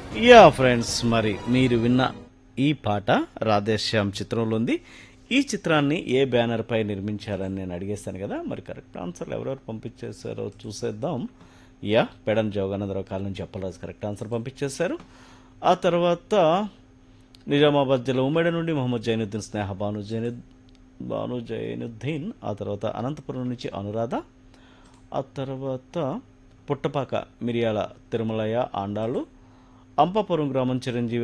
yeah friends మరి మీరు విన్న ఈ పాట రాధేశ్యామ్ చిత్రంలో ఉంది ఈ చిత్రాన్ని ఏ బ్యానర్ పై నిర్మించారని నేను అడిగేస్తాను కదా మరి కరెక్ట్ ఆన్సర్లు ఎవరెవరు పంపించేశారో చూసేద్దాం యా పెడన్ జోగానందరావు కాలం నుంచి అప్పలరాజు కరెక్ట్ ఆన్సర్ పంపించేశారు ఆ తర్వాత నిజామాబాద్ జిల్లా ఉమ్మడి నుండి మొహమ్మద్ జైనుద్దీన్ స్నేహ బాను జైను బాను జైనుద్దీన్ ఆ తర్వాత అనంతపురం నుంచి అనురాధ ఆ తర్వాత పుట్టపాక మిరియాల తిరుమలయ్య ఆండాళ్ళు అంపాపురం గ్రామం చిరంజీవి